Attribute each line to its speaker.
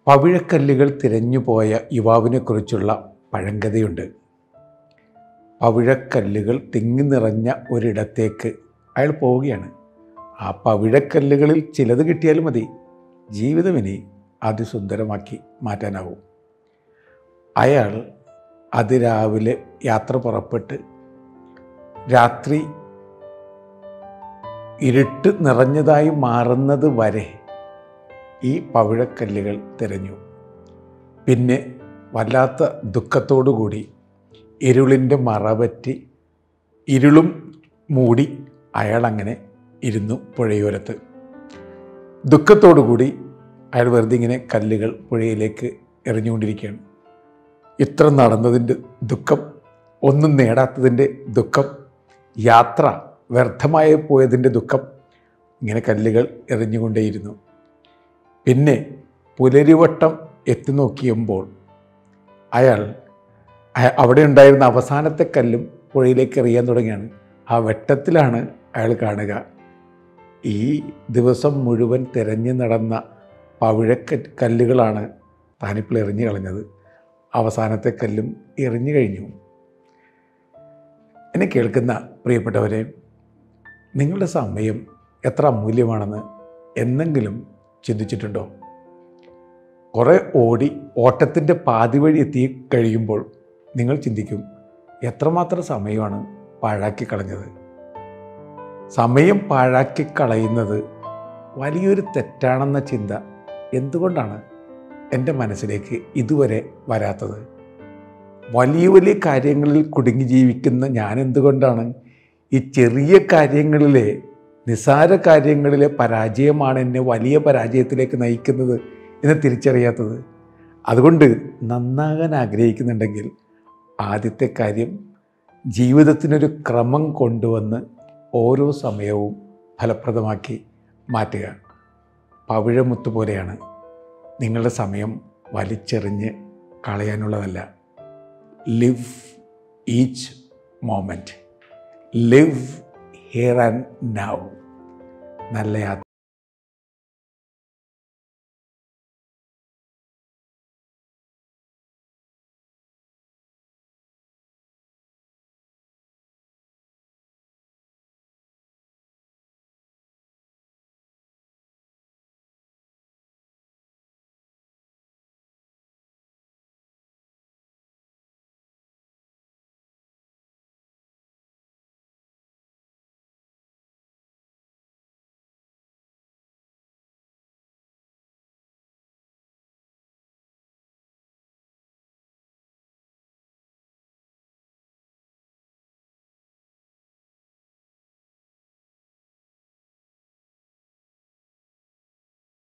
Speaker 1: പവിഴക്കല്ലുകൾ തിരഞ്ഞുപോയ യുവാവിനെക്കുറിച്ചുള്ള പഴങ്കഥയുണ്ട് പവിഴക്കല്ലുകൾ തിങ്ങി നിറഞ്ഞ ഒരിടത്തേക്ക് അയാൾ പോവുകയാണ് ആ പവിഴക്കല്ലുകളിൽ ചിലത് കിട്ടിയാലും മതി ജീവിതം ഇനി അതിസുന്ദരമാക്കി മാറ്റാനാവും അയാൾ അതിരാവിലെ യാത്ര പുറപ്പെട്ട് രാത്രി ഇരുട്ട് നിറഞ്ഞതായി മാറുന്നത് വരെ ഈ പവിഴക്കല്ലുകൾ തിരഞ്ഞു പിന്നെ വല്ലാത്ത ദുഃഖത്തോടുകൂടി ഇരുളിൻ്റെ മറപറ്റി ഇരുളും മൂടി അയാൾ അങ്ങനെ ഇരുന്നു പുഴയോരത്ത് ദുഃഖത്തോടുകൂടി അയാൾ വെറുതെ ഇങ്ങനെ കല്ലുകൾ പുഴയിലേക്ക് എറിഞ്ഞുകൊണ്ടിരിക്കുകയാണ് ഇത്ര നടന്നതിൻ്റെ ദുഃഖം ഒന്നും നേടാത്തതിൻ്റെ ദുഃഖം യാത്ര വ്യർത്ഥമായി പോയതിൻ്റെ ദുഃഖം ഇങ്ങനെ കല്ലുകൾ എറിഞ്ഞുകൊണ്ടേയിരുന്നു പിന്നെ പുലരിവട്ടം എത്തി നോക്കിയുമ്പോൾ അയാൾ അയ- അവിടെ ഉണ്ടായിരുന്ന അവസാനത്തെ കല്ലും പുഴയിലേക്ക് എറിയാൻ തുടങ്ങിയാണ് ആ വെട്ടത്തിലാണ് അയാൾ കാണുക ഈ ദിവസം മുഴുവൻ തിരഞ്ഞു നടന്ന പവിഴക്ക കല്ലുകളാണ് താനിപ്പോൾ എറിഞ്ഞു കളഞ്ഞത് അവസാനത്തെ കല്ലും എറിഞ്ഞു കഴിഞ്ഞു എന്നെ കേൾക്കുന്ന പ്രിയപ്പെട്ടവരെ നിങ്ങളുടെ സമയം എത്ര അമൂല്യമാണെന്ന് എന്നെങ്കിലും ചിന്തിച്ചിട്ടുണ്ടോ കുറേ ഓടി ഓട്ടത്തിൻ്റെ പാതി വഴി എത്തി കഴിയുമ്പോൾ നിങ്ങൾ ചിന്തിക്കും എത്രമാത്രം സമയമാണ് പാഴാക്കി കളഞ്ഞത് സമയം പാഴാക്കി കളയുന്നത് വലിയൊരു തെറ്റാണെന്ന ചിന്ത എന്തുകൊണ്ടാണ് എൻ്റെ മനസ്സിലേക്ക് ഇതുവരെ വരാത്തത് വലിയ വലിയ കാര്യങ്ങളിൽ കുടുങ്ങി ജീവിക്കുന്ന ഞാൻ എന്തുകൊണ്ടാണ് ഈ ചെറിയ കാര്യങ്ങളിലെ നിസാര കാര്യങ്ങളിലെ പരാജയമാണ് എന്നെ വലിയ പരാജയത്തിലേക്ക് നയിക്കുന്നത് എന്ന് തിരിച്ചറിയാത്തത് അതുകൊണ്ട് നന്നാകാൻ ആഗ്രഹിക്കുന്നുണ്ടെങ്കിൽ ആദ്യത്തെ കാര്യം ജീവിതത്തിനൊരു ക്രമം കൊണ്ടുവന്ന് ഓരോ സമയവും ഫലപ്രദമാക്കി മാറ്റുക പവിഴമുത്ത് പോലെയാണ് നിങ്ങളുടെ സമയം വലിച്ചെറിഞ്ഞ് കളയാനുള്ളതല്ല live each moment live here and now നല്ല യാത്ര